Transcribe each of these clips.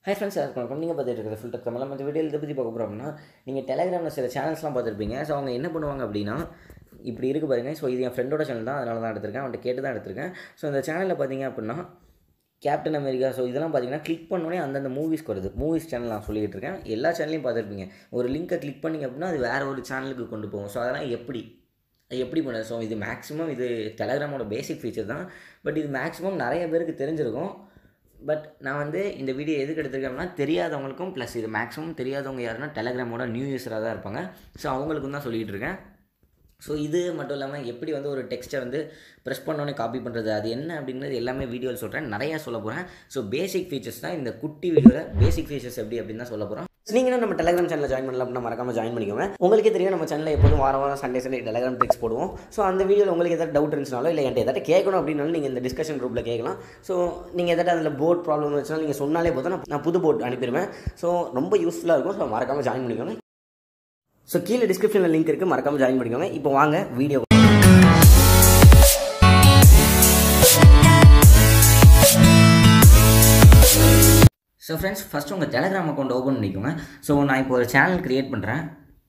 hi friends வணக்கம் நீங்கள் பார்த்துட்டு இருக்கிறது ஃபுல் டக் தமிழ் இந்த வீடியோ இதை பற்றி பார்க்க போகிறோம் அப்படின்னா நீங்கள் டெலிகிராமில் சில சேனல்ஸ்லாம் பார்த்துருப்பீங்க ஸோ அவங்க என்ன பண்ணுவாங்க அப்படின்னா இப்படி இருக்கு பாருங்க ஸோ இது என் ஃப்ரெண்டோட சேனல் தான் அதனால தான் எடுத்திருக்கேன் அவன்கிட்ட கேட்டு தான் எடுத்திருக்கேன் ஸோ இந்த சேனலில் பார்த்தீங்க அப்படின்னா கேப்டன் அமெரிக்கா ஸோ இதெல்லாம் பார்த்தீங்கன்னா கிளிக் பண்ணோடனே அந்தந்த மூவிஸ்க்கு வருது மூவிஸ் சேனல் நான் சொல்லிகிட்டு இருக்கேன் எல்லா சேனல்லையும் பார்த்துருப்பீங்க ஒரு லிங்க்கை கிளிக் பண்ணிங்க அப்படின்னா அது வேறு ஒரு சேனலுக்கு கொண்டு போகும் ஸோ அதெல்லாம் எப்படி அது எப்படி பண்ணுறது ஸோ இது மேக்ஸிமம் இது டெலகிராமோட பேசிக் ஃபீச்சர் தான் பட் இது மேக்ஸிமம் நிறைய பேருக்கு தெரிஞ்சிருக்கும் பட் நான் வந்து இந்த வீடியோ எதுக்கு எடுத்திருக்கேன்னா தெரியாதவங்களுக்கும் ப்ளஸ் இது மேக்ஸிமம் தெரியாதவங்க யாருன்னா டெலகிராமோட நியூ யூஸராக தான் இருப்பாங்க ஸோ அவங்களுக்கும் தான் சொல்லிகிட்டு இருக்கேன் ஸோ இது மட்டும் இல்லாமல் எப்படி வந்து ஒரு டெக்ஸ்ட்டை வந்து ப்ரெஸ் பண்ணோன்னே காப்பி பண்ணுறது அது என்ன அப்படிங்கிறது எல்லாமே வீடியோவில் சொல்கிறேன் நிறையா சொல்ல போகிறேன் ஸோ பேசிக் ஃபீச்சர்ஸ் தான் இந்த குட்டி வீடியோவில் பேசிக் ஃபீச்சர்ஸ் எப்படி அப்படின்னு தான் சொல்ல போகிறோம் நீங்களும் நம்ம டெலகிராம் சேனலில் ஜாயின் பண்ணல அப்படின்னா மறக்காம ஜாயின் பண்ணிக்கோங்க உங்களுக்கே தெரியும் நம்ம சேனலில் எப்போதும் வாரம் வாரம் சண்டே சண்டே டெலகிராம் டெக்ஸ் போடுவோம் ஸோ அந்த வீடியோவில் உங்களுக்கு எதாவது டவுட் இருந்துச்சுனாலோ இல்லை என்கிட்ட எதாவது கேட்கணும் அப்படின்னாலும் நீங்கள் இந்த டிஸ்கஷன் குரூப்பில் கேட்கலாம் ஸோ நீங்கள் எதாவது அதில் போர்ட் ப்ராப்ளம் வச்சுனாலும் நீங்கள் சொன்னாலே போதும் நான் நான் புது போர்ட் அனுப்பிடுவேன் ஸோ ரொம்ப யூஸ்ஃபுல்லாக இருக்கும் ஸோ மறக்காமல் ஜாயின் பண்ணிக்கோங்க ஸோ கீழே டிஸ்கிரிப்ஷனில் லிங்க் இருக்குது மறக்காமல் ஜாயின் பண்ணிக்கோங்க இப்போ வாங்க வீடியோ ஸோ ஃப்ரெண்ட்ஸ் ஃபஸ்ட்டு உங்கள் டெலகிராம் அக்கௌண்ட் ஓப்பன் பண்ணிக்கோங்க ஸோ நான் இப்போ ஒரு சேனல் க்ரியேட் பண்ணுறேன்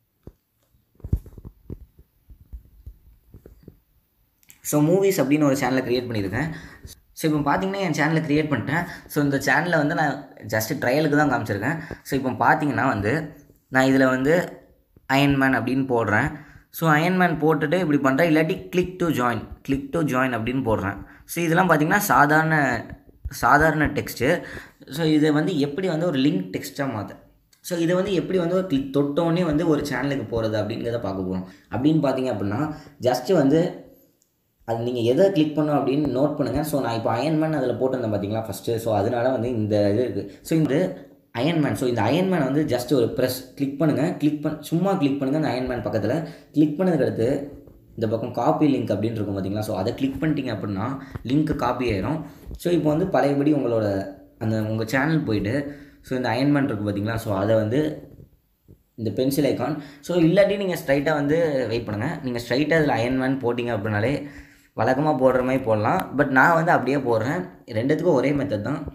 ஸோ மூவிஸ் அப்படின்னு ஒரு சேனலை க்ரியேட் பண்ணியிருக்கேன் ஸோ இப்போ பார்த்தீங்கன்னா என் சேனலை க்ரியேட் பண்ணிட்டேன் ஸோ இந்த சேனலை வந்து நான் ஜஸ்ட்டு ட்ரையலுக்கு தான் காமிச்சிருக்கேன் ஸோ இப்போ பார்த்தீங்கன்னா வந்து நான் இதில் வந்து அயன்மேன் அப்படின்னு போடுறேன் ஸோ அயன்மேன் போட்டுட்டு இப்படி பண்ணுறேன் இல்லாட்டி click to join click to join அப்படின்னு போடுறேன் ஸோ இதெல்லாம் பார்த்தீங்கன்னா சாதாரண சாதாரண டெக்ஸ்ட்டு ஸோ இதை வந்து எப்படி வந்து ஒரு லிங்க் டெக்ஸ்ட்டாக மாற்ற ஸோ இதை வந்து எப்படி வந்து ஒரு கிளிக் தொட்டோடனே வந்து ஒரு சேனலுக்கு போகிறது அப்படிங்கிறத பார்க்க போகிறோம் அப்படின்னு பார்த்தீங்க அப்படின்னா ஜஸ்ட்டு வந்து அது நீங்கள் எதை கிளிக் பண்ணணும் அப்படின்னு நோட் பண்ணுங்கள் ஸோ நான் இப்போ அயன்மேன் அதில் போட்டிருந்தேன் பார்த்தீங்களா ஃபஸ்ட்டு ஸோ அதனால வந்து இந்த இது இருக்குது ஸோ இந்த அயன்மேன் ஸோ இந்த அயன்மேன் வந்து ஜஸ்ட் ஒரு ப்ரெஸ் கிளிக் பண்ணுங்கள் கிளிக் பண்ண சும்மா கிளிக் பண்ணுங்கள் அந்த அயன்மேன் பக்கத்தில் கிளிக் பண்ணதுக்கு அடுத்து இந்த பக்கம் காப்பி லிங்க் அப்படின்னு இருக்கும் பார்த்தீங்களா ஸோ அதை கிளிக் பண்ணிட்டீங்க அப்படின்னா லிங்க் காப்பி ஆயிரும் ஸோ இப்போ வந்து பழையபடி உங்களோட அந்த உங்கள் சேனல் போயிட்டு ஸோ இந்த அயன்மேன் இருக்குது பார்த்தீங்களா ஸோ அதை வந்து இந்த பென்சில் ஐக்கான் ஸோ இல்லாட்டி நீங்கள் ஸ்ட்ரைட்டாக வந்து வெயிட் பண்ணுங்கள் நீங்கள் ஸ்ட்ரைட்டாக அதில் அயன்மேன் போட்டிங்க அப்படின்னாலே வழக்கமாக போடுற மாதிரி போடலாம் பட் நான் வந்து அப்படியே போடுறேன் ரெண்டுத்துக்கும் ஒரே மெத்தட் தான்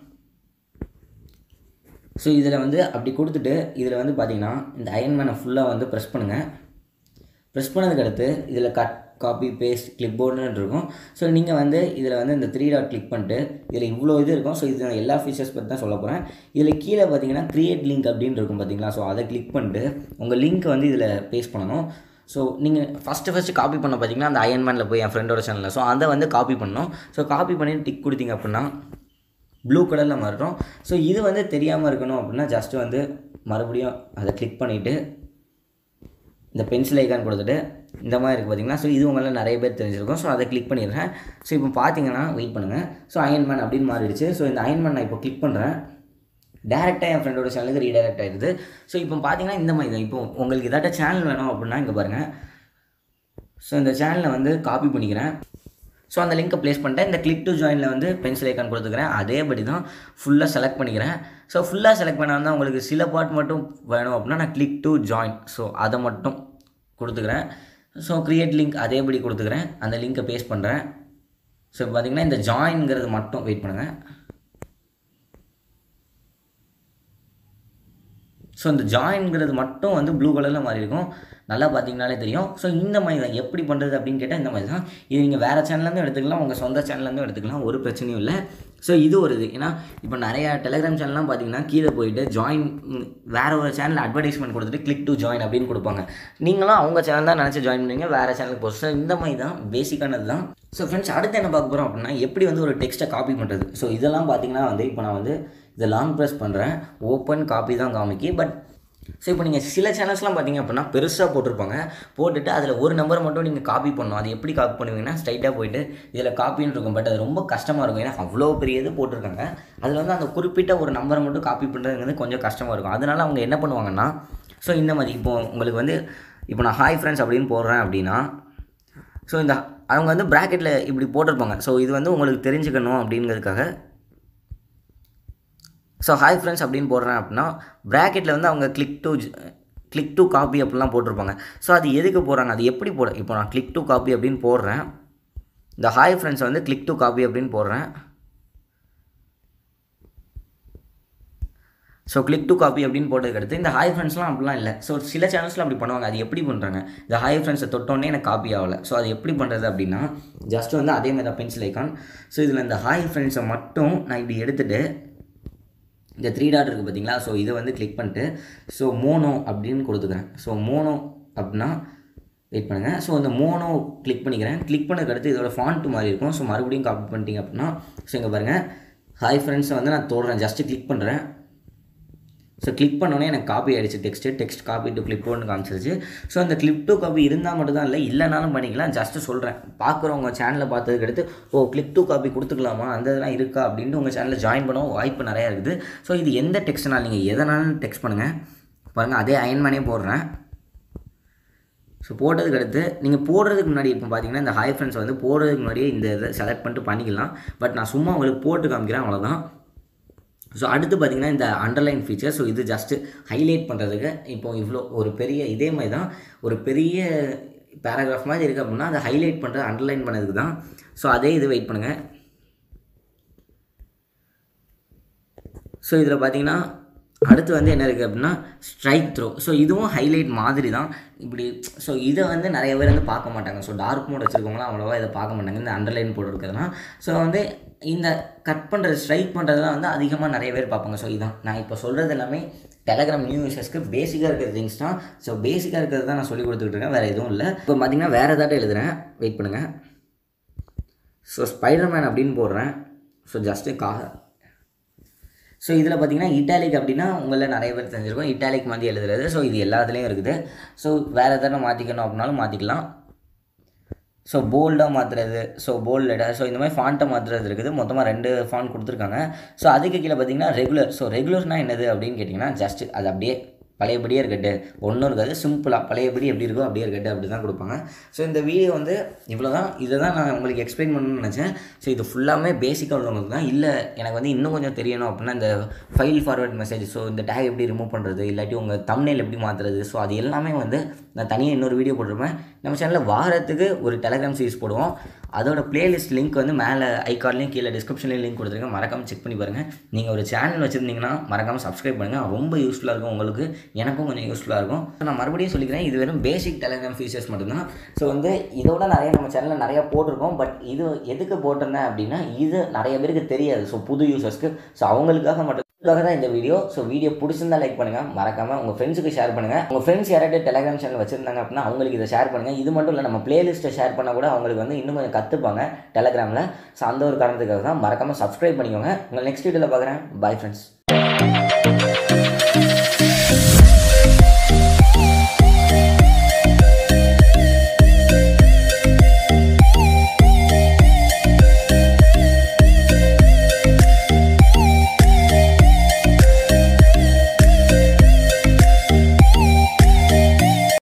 ஸோ இதில் வந்து அப்படி கொடுத்துட்டு இதில் வந்து பார்த்தீங்கன்னா இந்த அயன்மேனை ஃபுல்லாக வந்து ப்ரெஸ் பண்ணுங்கள் ப்ரெஸ் பண்ணதுக்கு அடுத்து இதில் கட் காப்பி பேஸ்ட் கிளிப் போர்டுன்னு இருக்கும் ஸோ நீங்கள் வந்து இதில் வந்து இந்த த்ரீ டாட் கிளிக் பண்ணிட்டு இதில் இவ்வளோ இது இருக்கும் ஸோ இது நான் எல்லா ஃபீச்சர்ஸ் பற்றி தான் சொல்ல போகிறேன் இதில் கீழே பார்த்தீங்கன்னா க்ரியேட் லிங்க் அப்படின்னு இருக்கும் பார்த்தீங்களா ஸோ அதை கிளிக் பண்ணிட்டு உங்கள் லிங்க் வந்து இதில் பேஸ்ட் பண்ணணும் ஸோ நீங்கள் ஃபஸ்ட்டு ஃபஸ்ட்டு காப்பி பண்ண பார்த்தீங்கன்னா அந்த அயன்மேனில் போய் என் ஃப்ரெண்டோட சேனலில் ஸோ அதை வந்து காப்பி பண்ணணும் ஸோ காப்பி பண்ணி டிக் கொடுத்தீங்க அப்படின்னா ப்ளூ கலரில் மாறுறோம் ஸோ இது வந்து தெரியாமல் இருக்கணும் அப்படின்னா ஜஸ்ட்டு வந்து மறுபடியும் அதை கிளிக் பண்ணிவிட்டு இந்த பென்சில் ஐக்கான் கொடுத்துட்டு இந்த மாதிரி இருக்குது பார்த்தீங்களா ஸோ இது உங்களால் நிறைய பேர் தெரிஞ்சிருக்கும் ஸோ அதை கிளிக் பண்ணிடுறேன் ஸோ இப்போ பார்த்தீங்கன்னா வெயிட் பண்ணுங்கள் ஸோ அயன்மேன் அப்படின்னு மாறிடுச்சு ஸோ இந்த அயன்மேன் நான் இப்போ கிளிக் பண்ணுறேன் டேரெக்டாக என் ஃப்ரெண்டோட சேனலுக்கு ரீடைரக்ட் ஆகிடுது ஸோ இப்போ பார்த்தீங்கன்னா இந்த மாதிரி தான் இப்போ உங்களுக்கு ஏதாட்ட சேனல் வேணும் அப்படின்னா இங்கே பாருங்கள் ஸோ இந்த சேனலை வந்து காப்பி பண்ணிக்கிறேன் ஸோ அந்த லிங்க்கை ப்ளேஸ் பண்ணிட்டேன் இந்த கிளிக் டு ஜாயினில் வந்து பென்சில் ஐக்கான் கொடுத்துக்கிறேன் அதேபடி தான் ஃபுல்லாக செலக்ட் பண்ணிக்கிறேன் ஸோ ஃபுல்லாக செலக்ட் பண்ணால் உங்களுக்கு சில பார்ட் மட்டும் வேணும் அப்படின்னா நான் கிளிக் டு ஜாயின் ஸோ அதை மட்டும் கொடுத்துக்கிறேன் ஸோ க்ரியேட் லிங்க் அதேபடி கொடுத்துக்கிறேன் அந்த லிங்க்கை பேஸ்ட் பண்ணுறேன் ஸோ பார்த்திங்கன்னா இந்த ஜாயின்ங்கிறது மட்டும் வெயிட் பண்ணுங்கள் ஸோ இந்த ஜாயின்ங்கிறது மட்டும் வந்து ப்ளூ கலரில் மாறி இருக்கும் நல்லா பார்த்தீங்கனாலே தெரியும் ஸோ இந்த மாதிரி தான் எப்படி பண்ணுறது அப்படின்னு கேட்டால் இந்த மாதிரி தான் இது நீங்கள் வேறு சேனல்லேருந்து எடுத்துக்கலாம் உங்கள் சொந்த சேனல்லேருந்து எடுத்துக்கலாம் ஒரு பிரச்சனையும் இல்லை ஸோ இது ஒரு இது ஏன்னா இப்போ நிறையா டெலிகிராம் சேனல்லாம் பார்த்தீங்கன்னா கீழே போயிட்டு ஜாயின் வேறு ஒரு சேனல் அட்வர்டைஸ்மெண்ட் கொடுத்துட்டு கிளிக் டு ஜாயின் அப்படின்னு கொடுப்பாங்க நீங்களும் அவங்க சேனல் தான் நினச்சி ஜாயின் பண்ணுவீங்க வேறு சேனலுக்கு போஸ்ட் ஸோ இந்த மாதிரி தான் பேசிக்கானது தான் ஸோ ஃப்ரெண்ட்ஸ் அடுத்து என்ன பார்க்க போகிறோம் அப்படின்னா எப்படி வந்து ஒரு டெக்ஸ்ட்டை காப்பி பண்ணுறது ஸோ இதெல்லாம் பார்த்தீங்கன்னா வந்து இப்போ நான் வந்து இதை லாங் ப்ரெஸ் பண்ணுறேன் ஓப்பன் காப்பி தான் காமிக்கி பட் ஸோ இப்போ நீங்கள் சில சேனல்ஸ்லாம் பார்த்தீங்க அப்படின்னா பெருசாக போட்டிருப்பாங்க போட்டுட்டு அதில் ஒரு நம்பர் மட்டும் நீங்கள் காப்பி பண்ணணும் அது எப்படி காப்பி பண்ணுவீங்கன்னா ஸ்ட்ரைட்டாக போயிட்டு இதில் காப்பின்னு இருக்கும் பட் அது ரொம்ப கஷ்டமாக இருக்கும் ஏன்னா அவ்வளோ பெரிய இது போட்டிருக்காங்க அதில் வந்து அந்த குறிப்பிட்ட ஒரு நம்பரை மட்டும் காப்பி பண்ணுறதுங்கிறது கொஞ்சம் கஷ்டமாக இருக்கும் அதனால் அவங்க என்ன பண்ணுவாங்கன்னா ஸோ இந்த மாதிரி இப்போ உங்களுக்கு வந்து இப்போ நான் ஹாய் ஃப்ரெண்ட்ஸ் அப்படின்னு போடுறேன் அப்படின்னா ஸோ இந்த அவங்க வந்து ப்ராக்கெட்டில் இப்படி போட்டிருப்பாங்க ஸோ இது வந்து உங்களுக்கு தெரிஞ்சுக்கணும் அப்படிங்கிறதுக்காக ஸோ ஹாய் ஃப்ரெண்ட்ஸ் அப்படின்னு போடுறேன் அப்படின்னா ப்ராக்கெட்டில் வந்து அவங்க click to click to copy அப்படிலாம் போட்டிருப்பாங்க ஸோ அது எதுக்கு போடுறாங்க அது எப்படி போட இப்போ நான் கிளிக் டு காப்பி அப்படின்னு போடுறேன் இந்த ஹாய் ஃப்ரெண்ட்ஸ் வந்து கிளிக் டு காப்பி அப்படின்னு போடுறேன் ஸோ கிளிக் டு காப்பி அப்படின்னு போட்டதுக்கு அடுத்து இந்த ஹாய் ஃப்ரெண்ட்ஸ்லாம் அப்படிலாம் இல்லை ஸோ சில சேனல்ஸில் அப்படி பண்ணுவாங்க அது எப்படி பண்ணுறாங்க இந்த ஹாய் ஃப்ரெண்ட்ஸை தொட்டோன்னே எனக்கு காப்பி ஆகலை ஸோ அது எப்படி பண்ணுறது அப்படின்னா ஜஸ்ட் வந்து அதே மாதிரி தான் பென்சில் ஐக்கான் ஸோ இதில் இந்த ஹாய் ஃப்ரெண்ட்ஸை மட்டும் நான் இப்படி எடுத்துகிட்டு இந்த த்ரீ டாட் இருக்குது பார்த்தீங்களா ஸோ இதை வந்து கிளிக் பண்ணிட்டு ஸோ மோனோ அப்படின்னு கொடுத்துக்கிறேன் ஸோ மோனோ அப்படின்னா வெயிட் பண்ணுங்கள் ஸோ அந்த மோனோ கிளிக் பண்ணிக்கிறேன் கிளிக் பண்ணதுக்கு அடுத்து இதோட ஃபாண்ட் மாதிரி இருக்கும் ஸோ மறுபடியும் காப்பி பண்ணிட்டீங்க அப்படின்னா ஸோ இங்கே பாருங்கள் ஹாய் ஃப்ரெண்ட்ஸை வந்து நான் தொடுறேன் ஜஸ்ட்டு கிளிக் பண்ணுறேன் ஸோ கிளிக் பண்ணோன்னே எனக்கு காப்பி ஆகிடுச்சு text text copy to clip ஒன்று காமிச்சிருச்சு ஸோ அந்த கிளிப் டு காப்பி இருந்தால் மட்டும் தான் இல்லை இல்லைனாலும் பண்ணிக்கலாம் ஜஸ்ட்டு சொல்கிறேன் பார்க்குறவங்க சேனலில் பார்த்ததுக்கு அடுத்து ஓ கிளிக் டு காப்பி கொடுத்துக்கலாமா அந்த இதெல்லாம் இருக்கா அப்படின்ட்டு உங்கள் சேனலில் ஜாயின் பண்ணவும் வாய்ப்பு நிறையா இருக்குது ஸோ இது எந்த டெக்ஸ்ட்னால் நீங்கள் எதனாலும் டெக்ஸ்ட் பண்ணுங்கள் பாருங்கள் அதே அயன்மேனே போடுறேன் ஸோ போட்டதுக்கு அடுத்து நீங்கள் போடுறதுக்கு முன்னாடி இப்போ பார்த்தீங்கன்னா இந்த ஹாய் ஃப்ரெண்ட்ஸ் வந்து போடுறதுக்கு முன்னாடியே இந்த இதை செலக்ட் பண்ணிட்டு பண்ணிக்கலாம் பட் நான் சும்மா உங்களுக்கு போட்டு காமிக்கிறேன் அவ்வளோதான் ஸோ அடுத்து பார்த்தீங்கன்னா இந்த அண்டர்லைன் ஃபீச்சர் ஸோ இது ஜஸ்ட்டு ஹைலைட் பண்ணுறதுக்கு இப்போ இவ்வளோ ஒரு பெரிய இதே மாதிரி தான் ஒரு பெரிய பேராகிராஃப் மாதிரி இருக்குது அப்படின்னா அதை ஹைலைட் பண்ணுறது அண்டர்லைன் பண்ணதுக்கு தான் ஸோ அதே இது வெயிட் பண்ணுங்கள் ஸோ இதில் பார்த்தீங்கன்னா அடுத்து வந்து என்ன இருக்குது அப்படின்னா ஸ்ட்ரைக் த்ரோ ஸோ இதுவும் ஹைலைட் மாதிரி தான் இப்படி ஸோ இதை வந்து நிறைய பேர் வந்து பார்க்க மாட்டாங்க ஸோ டார்க் மோட் வச்சுருக்கவங்களாம் அவ்வளோவா இதை பார்க்க மாட்டாங்க இந்த அண்டர்லைன் போட்டு இருக்கிறதுலாம் ஸோ வந்து இந்த கட் பண்ணுறது ஸ்ட்ரைக் பண்ணுறதுலாம் வந்து அதிகமாக நிறைய பேர் பார்ப்பாங்க ஸோ இதான் நான் இப்போ சொல்கிறது எல்லாமே டெலகிராம் நியூ யூசர்ஸ்க்கு பேசிக்காக இருக்கிற திங்ஸ் தான் ஸோ பேசிக்காக இருக்கிறது தான் நான் சொல்லி கொடுத்துட்டு இருக்கேன் வேறு எதுவும் இல்லை இப்போ பார்த்தீங்கன்னா வேறு ஏதாட்டும் எழுதுகிறேன் வெயிட் பண்ணுங்கள் ஸோ ஸ்பைடர்மேன் அப்படின்னு போடுறேன் ஸோ ஜஸ்ட்டு கா ஸோ இதில் பார்த்தீங்கன்னா இட்டாலிக் அப்படின்னா உங்களில் நிறைய பேர் தெரிஞ்சிருக்கும் இட்டாலிக் மாதிரி எழுதுறது ஸோ இது எல்லாத்துலேயும் இருக்குது ஸோ வேறு எதாவது மாற்றிக்கணும் அப்படின்னாலும் மாற்றிக்கலாம் ஸோ போல்டாக மாற்றுறது ஸோ போல்டடாக ஸோ இந்த மாதிரி ஃபாண்ட்டை மாற்றுறது இருக்குது மொத்தமாக ரெண்டு ஃபாண்ட் கொடுத்துருக்காங்க ஸோ அதுக்கு கீழே பார்த்தீங்கன்னா ரெகுலர் ஸோ ரெகுலர்னால் என்னது அப்படின்னு கேட்டிங்கன்னா ஜஸ்ட் அது அப்படியே பழையபடியே இருக்கட்டு ஒன்றும் இருக்காது சிம்பிளாக பழையபடி எப்படி இருக்கோ அப்படியே இருக்கட்டு அப்படி தான் கொடுப்பாங்க ஸோ இந்த வீடியோ வந்து இவ்வளோ தான் இதை தான் நான் உங்களுக்கு எக்ஸ்பிளைன் பண்ணணும்னு நினச்சேன் ஸோ இது ஃபுல்லாமே பேசிக்காக உள்ளவங்களுக்கு தான் இல்லை எனக்கு வந்து இன்னும் கொஞ்சம் தெரியணும் அப்படின்னா இந்த ஃபைல் ஃபார்வர்ட் மெசேஜ் ஸோ இந்த டேக் எப்படி ரிமூவ் பண்ணுறது இல்லாட்டி உங்கள் தம்னைல் எப்படி மாற்றுறது ஸோ அது எல்லாமே வந்து நான் தனியாக இன்னொரு வீடியோ போட்டிருப்பேன் நம்ம சேனலில் வாரத்துக்கு ஒரு டெலகிராம் சீரிஸ் போடுவோம் அதோட பிளேலிஸ்ட் லிங்க் வந்து மேலே ஐகார்ட்லேயும் கீழே டிஸ்கிரிப்ஷன்லேயும் லிங்க் கொடுத்துருக்கேன் மறக்காமல் செக் பண்ணி பாருங்கள் நீங்கள் ஒரு சேனல் வச்சுருந்தீங்கன்னா மறக்காமல் சப்ஸ்கிரைப் பண்ணுங்கள் ரொம்ப யூஸ்ஃபுல்லாக இருக்கும் உங்களுக்கு எனக்கும் கொஞ்சம் யூஸ்ஃபுல்லாக இருக்கும் நான் மறுபடியும் சொல்லிக்கிறேன் இது வெறும் பேசிக் டெலகிராம் ஃபீச்சர்ஸ் மட்டும்தான் ஸோ வந்து இதோட நிறைய நம்ம சேனலில் நிறைய போட்டிருக்கோம் பட் இது எதுக்கு போட்டிருந்தேன் அப்படின்னா இது நிறைய பேருக்கு தெரியாது ஸோ புது யூசர்ஸ்க்கு ஸோ அவங்களுக்காக மட்டும் அதுக்காக தான் இந்த வீடியோ ஸோ வீடியோ பிடிச்சிருந்தா லைக் பண்ணுங்கள் மறக்காமல் உங்கள் ஃப்ரெண்ட்ஸுக்கு ஷேர் பண்ணுங்கள் உங்கள் ஃப்ரெண்ட்ஸ் யாராவது டெலகிராம் சேனல் வச்சிருந்தாங்க அப்படின்னா அவங்களுக்கு இதை ஷேர் பண்ணுங்கள் இது மட்டும் இல்லை நம்ம பிளேலிஸ்ட்டை ஷேர் பண்ணால் கூட அவங்களுக்கு வந்து இன்னும் கொஞ்சம் கற்றுப்பாங்க டெலகிராமில் ஸோ அந்த ஒரு காரணத்துக்காக தான் மறக்காமல் சப்ஸ்கிரைப் பண்ணிக்கோங்க உங்கள் நெக்ஸ்ட் வீடியோவில் பார்க்குறேன் பை ஃப்ரெண்ட்ஸ்